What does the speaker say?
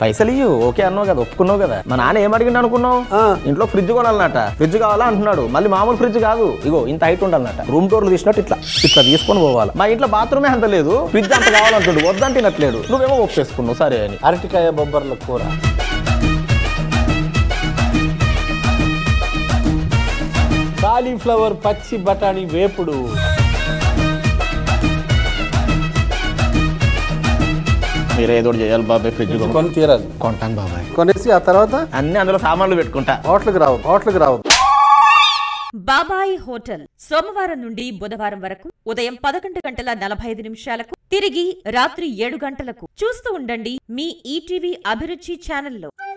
పైసలు ఇయ్యు ఓకే అన్నావు కదా ఒప్పుకున్నావు కదా మా నాన్న ఏం అడిగిండు అనుకున్నావు ఆ. ఇంట్లో ఫ్రిడ్జ్ కొనాలన్నట ఫ్రిడ్జ్ కావాలా అంటున్నాడు మళ్ళీ మామూలు ఫ్రిడ్జ్ కాదు ఇగో ఇంత హైట్ ఉండాలన్నట రూమ్ డోర్లు తీసినట్టు ఇట్లా ఇట్లా తీసుకొని పోవాలి మా ఇంట్లో బాత్రూమే అంత లేదు ఫ్రిడ్జ్ అంత కావాలంటుండు వద్దంటే తినట్లేడు నువ్వేమో ఒప్పేసుకున్నావు సరే అని అరటికాయ బొబ్బర్ల కూర కాలీఫ్లవర్ పచ్చి బఠానీ వేపుడు మీరు ఏదో ఒకటి చేయాలి బాబాయ్ ఫ్రిడ్జ్ కొని తీరాలి కొంటాను బాబాయ్ కొనేసి ఆ తర్వాత అన్ని అందులో సామాన్లు పెట్టుకుంటా హోటల్కి రావు హోటల్కి రావు బాబాయ్ హోటల్ సోమవారం నుండి బుధవారం వరకు ఉదయం పదకొండు గంటల నలభై ఐదు నిమిషాలకు తిరిగి రాత్రి ఏడు గంటలకు చూస్తూ ఉండండి మీ ఈటీవీ అభిరుచి ఛానల్లో